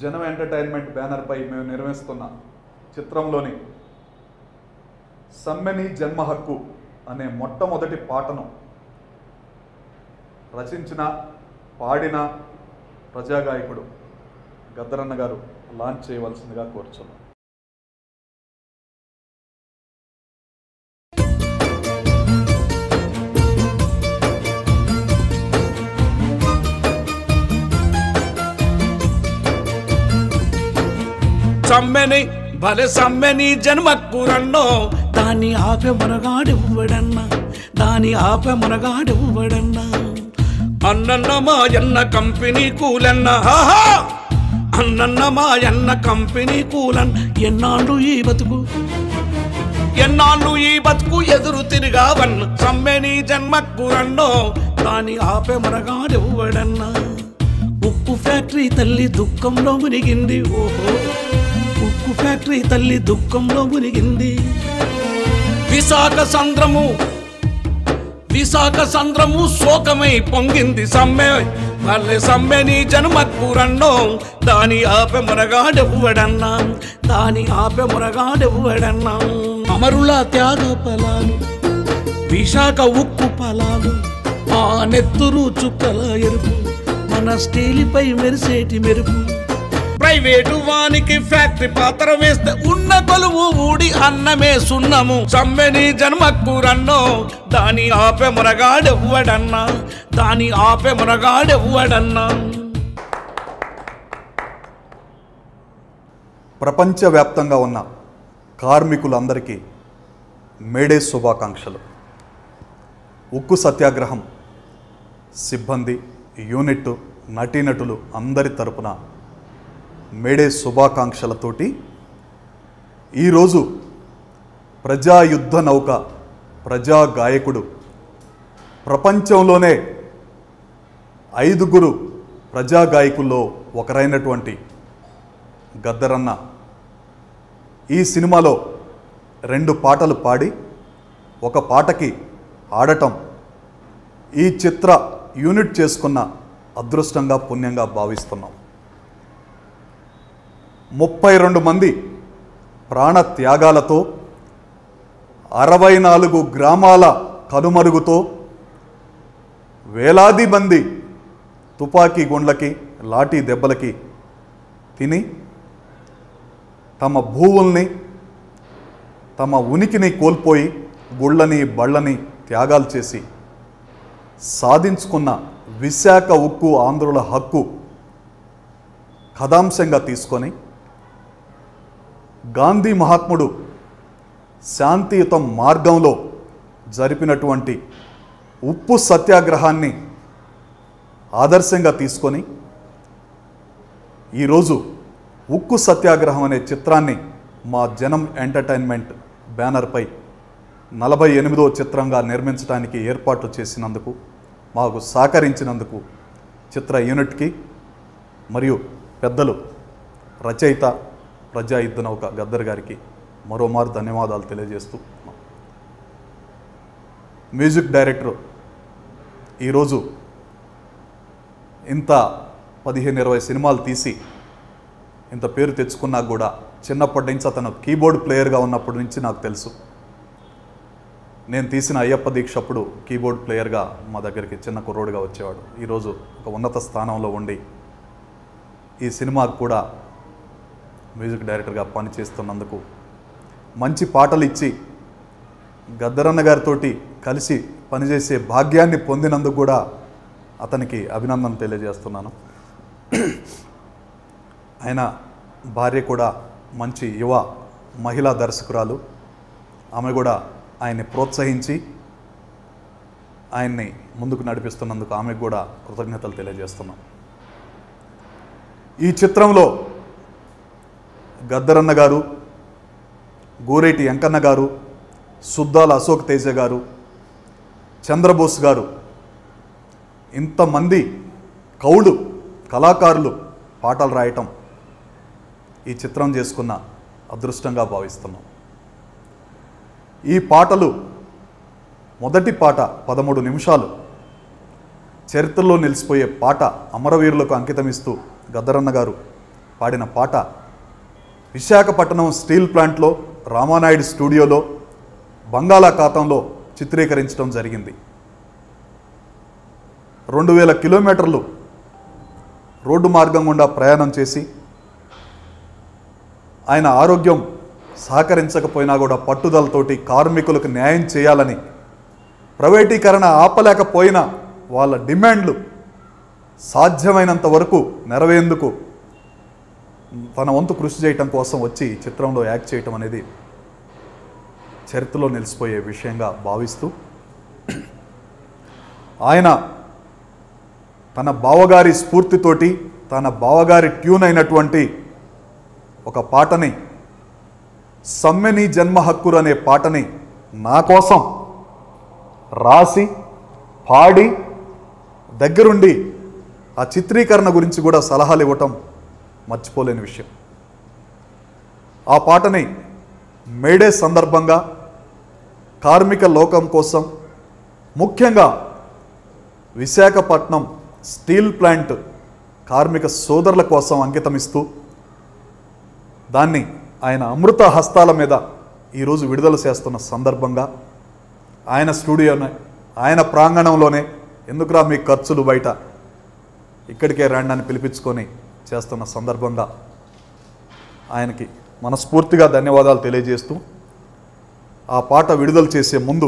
జనం ఎంటర్టైన్మెంట్ బ్యానర్పై మేము నిర్వహిస్తున్న చిత్రంలోని సమ్మెని జన్మ హక్కు అనే మొట్టమొదటి పాటను రచించిన పాడిన ప్రజాగాయకుడు గద్దరన్న గారు లాంచ్ చేయవలసిందిగా కోరుచున్నాం సమ్మెని భలే సమ్మెని జన్మక్కురన్నో దాన్ని ఆపే మనగాడెవ్వడన్నా దాని ఆపే మనగాడెవ్వడన్నా అన్నన్న మాయన్న కంపెనీ కూలన్న ఆహా అన్నన్న మాయన్న కంపెనీ కూలన్ ఎన్నాళ్ళు ఈ బతుకు ఎన్నాళ్ళు ఈ బతుకు ఎదురు తిరిగావన్న సమ్మెని జన్మక్కురన్నో దాని ఆపే మనగాడెవ్వడన్నా ఉక్కు ఫ్యాక్టరీ తల్లి దుఃఖంలో మునిగింది ఓహో ఉక్కు ఫ్యాక్టరీ తల్లి దుఃఖంలో మునిగింది విశాఖ సంద్రము విశాఖ సంద్రము శోకమై పొంగింది సమ్మె మళ్ళీ సమ్మెని జన్మక్కురన్నో దాని ఆపె మునగాడెవ్వడన్నా దాని ఆపె మునగాడెవ్వడన్నా అమరుల త్యాగ ఫలాలు విశాఖ ఉక్కు ఫలాలు ఆ నెత్తురు చుక్కల ఎరుపు మన స్టీలిపై మెరిసేటి మెరుపు ప్రైవేటు వానికి ఫ్యాక్టరీ పాత్ర వేస్తే ఉన్న కొలువు ఊడి అన్నమే సున్నము సమ్మెని జన్మక్కురన్నో దాని ఆపె మునగాడెవ్వడన్నా దాని ఆపె మునగాడెవ్వడన్నా ప్రపంచవ్యాప్తంగా ఉన్న కార్మికులందరికీ మేడే శుభాకాంక్షలు ఉక్కు సత్యాగ్రహం సిబ్బంది యూనిట్ నటీనటులు అందరి తరపున మేడే శుభాకాంక్షలతోటి ఈరోజు ప్రజాయుద్ధ నౌక ప్రజా గాయకుడు ప్రపంచంలోనే ఐదుగురు ప్రజా గాయకుల్లో ఒకరైనటువంటి గద్దరన్న ఈ సినిమాలో రెండు పాటలు పాడి ఒక పాటకి ఆడటం ఈ చిత్ర యూనిట్ చేసుకున్న అదృష్టంగా పుణ్యంగా భావిస్తున్నాం ముప్పై రెండు మంది ప్రాణ త్యాగాలతో అరవై నాలుగు గ్రామాల కనుమరుగుతో వేలాది మంది తుపాకీ గుండ్లకి లాఠీ దెబ్బలకి తిని తమ భూవుల్ని తమ ఉనికిని కోల్పోయి గుళ్ళని బళ్ళని త్యాగాలు చేసి సాధించుకున్న విశాఖ ఉక్కు ఆంధ్రుల హక్కు కథాంశంగా తీసుకొని గాంధీ మహాత్ముడు శాంతియుత మార్గంలో జరిపినటువంటి ఉప్పు సత్యాగ్రహాన్ని ఆదర్శంగా తీసుకొని ఈరోజు ఉక్కు సత్యాగ్రహం అనే చిత్రాన్ని మా జనం ఎంటర్టైన్మెంట్ బ్యానర్పై నలభై ఎనిమిదో చిత్రంగా నిర్మించడానికి ఏర్పాట్లు చేసినందుకు మాకు సహకరించినందుకు చిత్ర యూనిట్కి మరియు పెద్దలు రచయిత ప్రజా యుద్ధ నౌక గద్దర్ గారికి మరోమారు ధన్యవాదాలు తెలియజేస్తూ మ్యూజిక్ డైరెక్టర్ ఈరోజు ఇంత పదిహేను ఇరవై సినిమాలు తీసి ఇంత పేరు తెచ్చుకున్నా కూడా చిన్నప్పటి నుంచి అతను కీబోర్డ్ ప్లేయర్గా ఉన్నప్పటి నుంచి నాకు తెలుసు నేను తీసిన అయ్యప్ప దీక్ష అప్పుడు కీబోర్డ్ ప్లేయర్గా మా దగ్గరికి చిన్న కుర్రోడుగా వచ్చేవాడు ఈరోజు ఒక ఉన్నత స్థానంలో ఉండి ఈ సినిమాకు కూడా మ్యూజిక్ డైరెక్టర్గా పనిచేస్తున్నందుకు మంచి పాటలు ఇచ్చి గద్దరన్న గారితో కలిసి పనిచేసే భాగ్యాన్ని పొందినందుకు కూడా అతనికి అభినందన తెలియజేస్తున్నాను ఆయన భార్య కూడా మంచి యువ మహిళా దర్శకురాలు ఆమె కూడా ఆయన్ని ప్రోత్సహించి ఆయన్ని ముందుకు నడిపిస్తున్నందుకు ఆమెకు కూడా కృతజ్ఞతలు తెలియజేస్తున్నాం ఈ చిత్రంలో గద్దరన్న గారు గోరేటి వెంకన్న గారు సుద్దాల అశోక్ తేజ గారు చంద్రబోస్ గారు ఇంతమంది కౌలు కళాకారులు పాటలు రాయటం ఈ చిత్రం చేసుకున్న అదృష్టంగా భావిస్తున్నాం ఈ పాటలు మొదటి పాట పదమూడు నిమిషాలు చరిత్రలో నిలిచిపోయే పాట అమరవీరులకు అంకితమిస్తూ గద్దరన్న గారు పాడిన పాట విశాఖపట్నం స్టీల్ ప్లాంట్లో రామానాయుడు స్టూడియోలో బంగాళాఖాతంలో చిత్రీకరించడం జరిగింది రెండు వేల కిలోమీటర్లు రోడ్డు మార్గం గుండా ప్రయాణం చేసి ఆయన ఆరోగ్యం సహకరించకపోయినా కూడా పట్టుదలతోటి కార్మికులకు న్యాయం చేయాలని ప్రైవేటీకరణ ఆపలేకపోయినా వాళ్ళ డిమాండ్లు సాధ్యమైనంత వరకు నెరవేందుకు తన వంతు కృషి చేయటం కోసం వచ్చి ఈ చిత్రంలో యాక్ట్ చేయటం అనేది చరిత్రలో నిలిచిపోయే విషయంగా భావిస్తూ ఆయన తన బావగారి స్ఫూర్తితోటి తన బావగారి ట్యూన్ అయినటువంటి ఒక పాటని సమ్మెని జన్మ హక్కురు అనే పాటని నా కోసం రాసి పాడి దగ్గరుండి ఆ చిత్రీకరణ గురించి కూడా సలహాలు ఇవ్వటం మర్చిపోలేని విషయం ఆ పాటని మేడే సందర్భంగా కార్మిక లోకం కోసం ముఖ్యంగా విశాఖపట్నం స్టీల్ ప్లాంట్ కార్మిక సోదరుల కోసం అంకితమిస్తూ దాన్ని ఆయన అమృత హస్తాల మీద ఈరోజు విడుదల చేస్తున్న సందర్భంగా ఆయన స్టూడియోనే ఆయన ప్రాంగణంలోనే ఎందుకురా మీ ఖర్చులు బయట ఇక్కడికే రండి అని పిలిపించుకొని చేస్తున్న సందర్భంగా ఆయనకి మనస్ఫూర్తిగా ధన్యవాదాలు తెలియజేస్తూ ఆ పాట విడుదల చేసే ముందు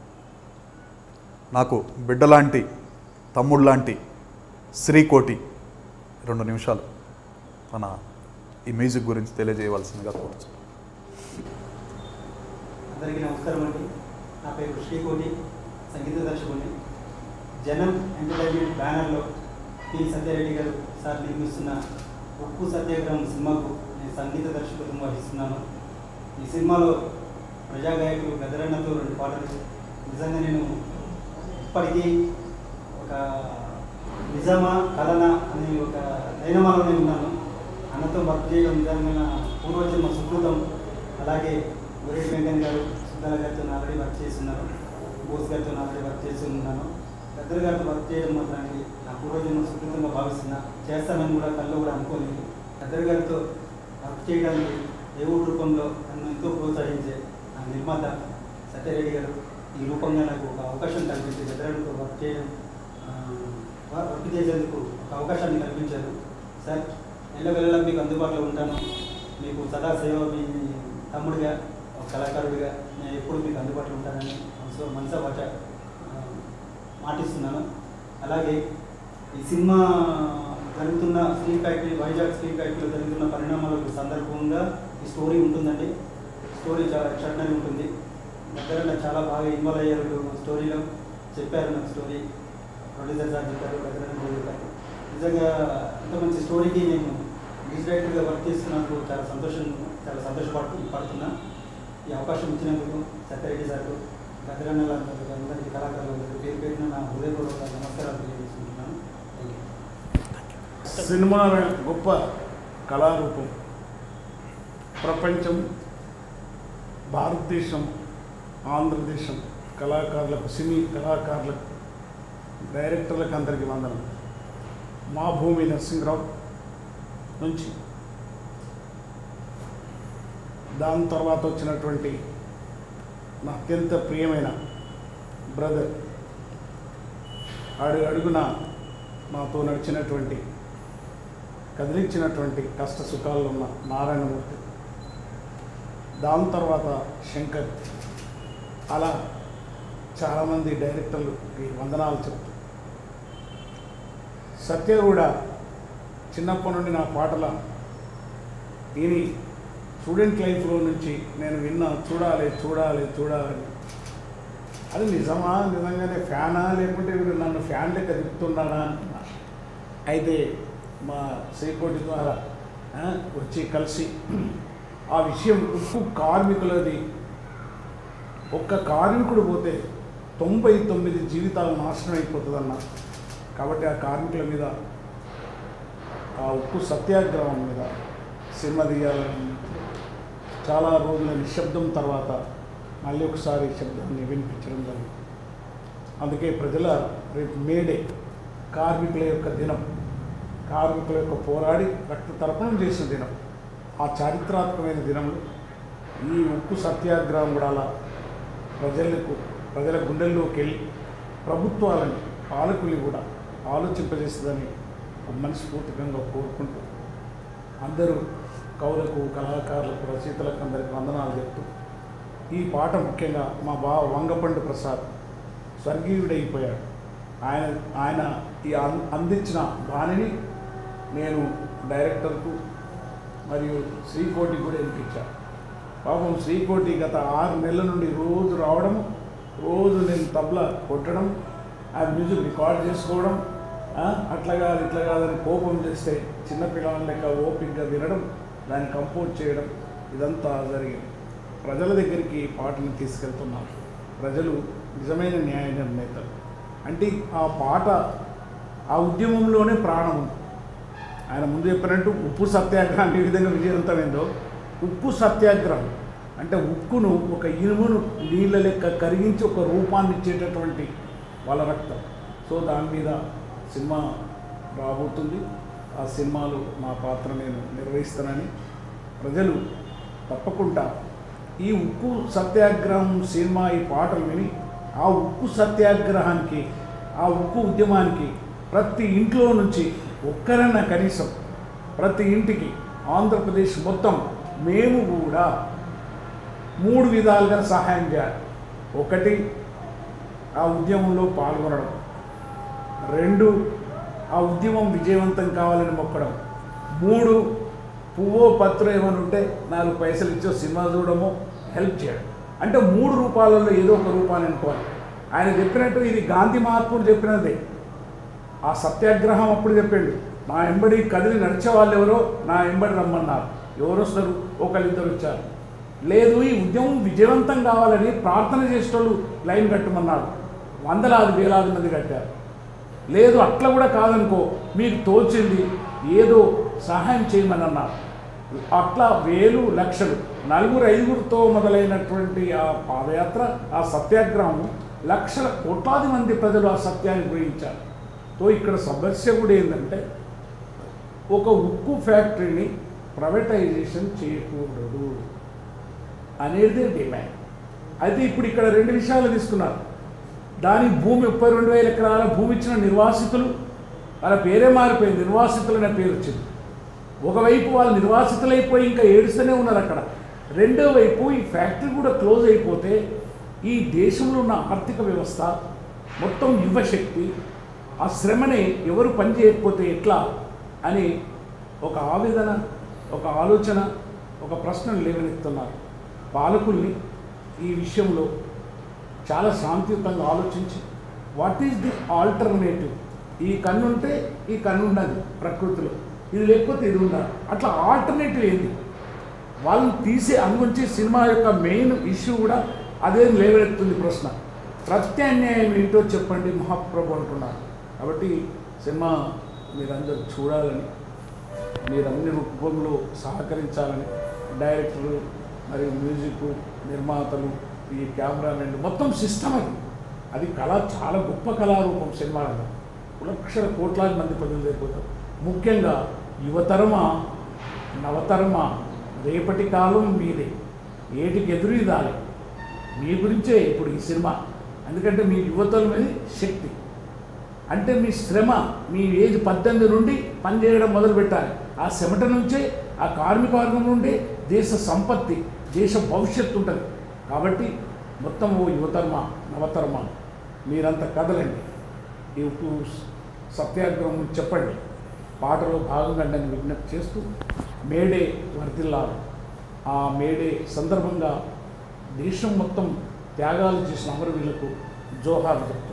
నాకు బిడ్డలాంటి తమ్ముళ్ళలాంటి శ్రీకోటి రెండు నిమిషాలు తన ఈ మ్యూజిక్ గురించి తెలియజేయవలసిందిగా కోరుచు అందరికీ నమస్కారం అండి నా పేరు శ్రీకోటి సంగీత దర్శకుని జనం ఎంటర్టైన్మెంట్ బ్యానర్లో పి సత్యారెడ్డి గారు సార్ నిర్మిస్తున్న ఉప్పు సత్యాగ్రహం సినిమాకు నేను సంగీత దర్శకత్వం వహిస్తున్నాను ఈ సినిమాలో ప్రజా గాయకులు గదరన్నతో రెండు పాటలు నిజంగా నేను ఇప్పటికీ ఒక నిజమా కలనా అనే ఒక డైనమాలోనే ఉన్నాను అన్నతో వర్క్ చేయడం నిజంగా పూర్వజన్మ సుకృతం అలాగే గురేష్ వెంకయ్య గారు సుద్దాల గారితో ఆల్రెడీ వర్క్ చేస్తున్నారు బోస్ గారితో ఆల్రెడీ వర్క్ చేసి ఉన్నాను గద్దర్ గారితో వర్క్ చేయడం మాత్రానికి నా పూర్వజన్మ సుకృతంగా భావిస్తున్నా చేస్తానని కూడా కళ్ళు కూడా అనుకోలేదు గద్దర్ గారితో వర్క్ చేయడానికి దేవుడి రూపంలో నన్ను ఎంతో ప్రోత్సహించే నా నిర్మాత సత్యరెడ్డి గారు ఈ రూపంగా నాకు ఒక అవకాశం కల్పించి గద్దర్తో వర్క్ చేయడం ఆ, వర్క్ చేసేందుకు ఒక అవకాశాన్ని కల్పించారు సార్ ఎల్లవెల్లలా మీకు అందుబాటులో ఉంటాను మీకు సదా సేవ మీ తమ్ముడిగా ఒక కళాకారుడిగా నేను ఎప్పుడు మీకు అందుబాటులో ఉంటానని మనసు మనసా వాచ ఆ, మాటిస్తున్నాను అలాగే ఈ సినిమా జరుగుతున్న స్క్రీన్ ఫ్యాక్టరీ వైజాగ్ స్క్రీన్ ఫ్యాక్టరీలో జరుగుతున్న పరిణామాలకు సందర్భంగా ఈ స్టోరీ ఉంటుందండి స్టోరీ చాలా ఎక్సైట్మెంట్ ఉంటుంది దగ్గర నాకు చాలా బాగా ఇన్వాల్వ్ అయ్యారు స్టోరీలో చెప్పారు నాకు స్టోరీ ప్రొడ్యూసర్ సార్ చెప్పారు దగ్గర చెప్పారు నిజంగా ఇంత మంచి స్టోరీకి నేను మ్యూజిక్ డైరెక్టర్గా వర్క్ చేస్తున్నందుకు చాలా సంతోషం చాలా సంతోషపడుతు పడుతున్నా ఈ అవకాశం ఇచ్చినందుకు సత్యరెడ్డి సార్కు గద్దరన్న అందరికీ కళాకారులందరికీ పేరు పేరున నా హృదయపూర్వక నమస్కారాలు తెలియజేసుకుంటున్నాను థ్యాంక్ యూ సినిమా అనే గొప్ప కళారూపం ప్రపంచం భారతదేశం ఆంధ్రదేశం కళాకారులకు సినీ కళాకారులకు డైరెక్టర్లకు అందరికీ వందనం మా భూమి నరసింహరావు నుంచి దాని తర్వాత వచ్చినటువంటి నా అత్యంత ప్రియమైన బ్రదర్ అడుగు అడుగున నాతో నడిచినటువంటి కదిలించినటువంటి కష్ట సుఖాల్లో ఉన్న నారాయణమూర్తి దాని తర్వాత శంకర్ అలా చాలామంది డైరెక్టర్లకి వందనాలు చెప్తూ సత్య కూడా చిన్నప్పటి నుండి నా పాటల విని స్టూడెంట్ లైఫ్లో నుంచి నేను విన్నా చూడాలి చూడాలి చూడాలని అది నిజమా నిజంగానే ఫ్యానా లేకుంటే వీడు నన్ను ఫ్యాన్ లెక్క తిప్పుతున్నాడా అనుకున్నా అయితే మా శ్రీకోటి ద్వారా ఆ, వచ్చి కలిసి ఆ విషయం ఉప్పు కార్మికులది ఒక్క కార్మికుడు పోతే తొంభై తొమ్మిది జీవితాలు నాశనం అయిపోతుందన్న కాబట్టి ఆ కార్మికుల మీద ఆ ఉప్పు సత్యాగ్రహం మీద సినిమా తీయాలని చాలా రోజుల నిశ్శబ్దం తర్వాత మళ్ళీ ఒకసారి శబ్దాన్ని వినిపించడం జరిగింది అందుకే ప్రజల రేపు మేడే కార్మికుల యొక్క దినం కార్మికుల యొక్క పోరాడి రక్త తర్పణం చేసిన దినం ఆ చారిత్రాత్మకమైన దినంలో ఈ ఉక్కు సత్యాగ్రహం కూడా అలా ప్రజలకు ప్రజల గుండెల్లోకి వెళ్ళి ప్రభుత్వాలని పాలకుల్ని కూడా ఆలోచింపజేస్తుందని మనస్ఫూర్తికంగా కోరుకుంటూ అందరూ కవులకు కళాకారులకు రచయితలకు అందరికి వందనాలు చెప్తూ ఈ పాట ముఖ్యంగా మా బావ వంగపండు ప్రసాద్ స్వర్గీయుడైపోయాడు ఆయన ఆయన ఈ అం- అందించిన బాణిని నేను డైరెక్టర్కు మరియు శ్రీకోటి కూడా వినిపించాను పాపం శ్రీకోటి గత ఆరు నెలల నుండి రోజు రావడం రోజు నేను తబలా కొట్టడం ఆ మ్యూజిక్ రికార్డ్ చేసుకోవడం ఆ, అట్లా కాదు ఇట్లా కాదని కోపం చేస్తే చిన్నపిల్లల లెక్క ఓపికగా వినడం దాన్ని కంపోజ్ చేయడం ఇదంతా జరిగింది ప్రజల దగ్గరికి ఈ పాటను తీసుకెళ్తున్నారు ప్రజలు నిజమైన న్యాయ నిర్ణేతలు అంటే ఆ పాట ఆ ఉద్యమంలోనే ప్రాణం ఉంది ఆయన ముందు చెప్పినట్టు ఉప్పు సత్యాగ్రహం ఏ విధంగా విజయవంతమైందో ఉప్పు సత్యాగ్రహం అంటే ఉక్కును ఒక ఇనుమును నీళ్ళ లెక్క కరిగించి ఒక రూపాన్ని ఇచ్చేటటువంటి వాళ్ళ రక్తం సో దాని మీద సినిమా రాబోతుంది ఆ సినిమాలో నా పాత్ర నేను నిర్వహిస్తానని ప్రజలు తప్పకుండా ఈ ఉక్కు సత్యాగ్రహం సినిమా ఈ పాటలు విని ఆ ఉక్కు సత్యాగ్రహానికి ఆ ఉక్కు ఉద్యమానికి ప్రతి ఇంట్లో నుంచి ఒక్కరైనా కనీసం ప్రతి ఇంటికి ఆంధ్రప్రదేశ్ మొత్తం మేము కూడా మూడు విధాలుగా సహాయం చేయాలి ఒకటి ఆ ఉద్యమంలో పాల్గొనడం రెండు ఆ ఉద్యమం విజయవంతం కావాలని మొక్కడం మూడు పువ్వో పత్రం ఏమైనా ఉంటే నాలుగు పైసలు ఇచ్చో సినిమా చూడమో హెల్ప్ చేయడం అంటే మూడు రూపాలలో ఏదో ఒక రూపాన్ని అనుకోవాలి ఆయన చెప్పినట్టు ఇది గాంధీ మహాత్ముడు చెప్పినదే ఆ సత్యాగ్రహం అప్పుడు చెప్పాడు నా ఎంబడి కదిలి నడిచే వాళ్ళు ఎవరో నా ఎంబడి రమ్మన్నారు ఎవరు వస్తారు ఒకళ్ళిద్దరు వచ్చారు లేదు ఈ ఉద్యమం విజయవంతం కావాలని ప్రార్థన చేసేటోళ్ళు లైన్ కట్టమన్నారు వందలాది వేలాది మంది కట్టారు లేదు అట్లా కూడా కాదనుకో మీకు తోచింది ఏదో సహాయం చేయమని అన్నారు అట్లా వేలు లక్షలు నలుగురు ఐదుగురితో మొదలైనటువంటి ఆ పాదయాత్ర ఆ సత్యాగ్రహం లక్షల కోట్లాది మంది ప్రజలు ఆ సత్యాన్ని గ్రహించారు సో ఇక్కడ సమస్య కూడా ఏంటంటే ఒక ఉక్కు ఫ్యాక్టరీని ప్రైవేటైజేషన్ చేయకూడదు అనేది డిమాండ్ అయితే ఇప్పుడు ఇక్కడ రెండు విషయాలు తీసుకున్నారు దాని భూమి ముప్పై రెండు వేల ఎకరాల భూమి ఇచ్చిన నిర్వాసితులు వాళ్ళ పేరే మారిపోయింది నిర్వాసితులు అనే పేరు వచ్చింది ఒకవైపు వాళ్ళు నిర్వాసితులైపోయి ఇంకా ఏడుస్తూనే ఉన్నారు అక్కడ రెండో వైపు ఈ ఫ్యాక్టరీ కూడా క్లోజ్ అయిపోతే ఈ దేశంలో ఉన్న ఆర్థిక వ్యవస్థ మొత్తం యువశక్తి ఆ శ్రమని ఎవరు పని చేయకపోతే ఎట్లా అని ఒక ఆవేదన ఒక ఆలోచన ఒక ప్రశ్నను లేవనెత్తున్నారు పాలకుల్ని ఈ విషయంలో చాలా శాంతియుతంగా ఆలోచించి వాట్ ఈస్ ది ఆల్టర్నేటివ్ ఈ కన్ను ఉంటే ఈ కన్ను ఉన్నది ప్రకృతిలో ఇది లేకపోతే ఇది ఉండాలి అట్లా ఆల్టర్నేటివ్ ఏంది వాళ్ళని తీసే అందుంచి సినిమా యొక్క మెయిన్ ఇష్యూ కూడా అదే లేవనెత్తుంది ప్రశ్న ప్రత్యామ్నాయం ఏంటో చెప్పండి మహాప్రభు అంటున్నారు కాబట్టి సినిమా మీరందరూ చూడాలని మీరు అన్ని రూపంలో సహకరించాలని డైరెక్టర్లు మరియు మ్యూజిక్ నిర్మాతలు ఈ కెమెరామెన్ మొత్తం సిస్టమ్ అది అది కళ చాలా గొప్ప కళారూపం సినిమా రంగం లక్షల కోట్లాది మంది ప్రజలు అయిపోతారు ముఖ్యంగా యువతరమా నవతరమా రేపటి కాలం మీదే ఏటికి ఎదురు ఇదాలి మీ గురించే ఇప్పుడు ఈ సినిమా ఎందుకంటే మీ యువతల మీద శక్తి అంటే మీ శ్రమ మీ ఏజ్ పద్దెనిమిది నుండి పనిచేయడం మొదలు పెట్టాలి ఆ చెమట నుంచే ఆ కార్మిక వర్గం నుండి దేశ సంపత్తి దేశ భవిష్యత్తు ఉంటుంది కాబట్టి మొత్తం ఓ యువతర్మ నవతర్మ మీరంతా కదలండి ఈ ఉప్పు సత్యాగ్రహం చెప్పండి పాటలో భాగంగా నేను విజ్ఞప్తి చేస్తూ మేడే వర్తిల్లాలి ఆ మేడే సందర్భంగా దేశం మొత్తం త్యాగాలు చేసిన అమరవీరులకు జోహార్ చెప్తున్నాను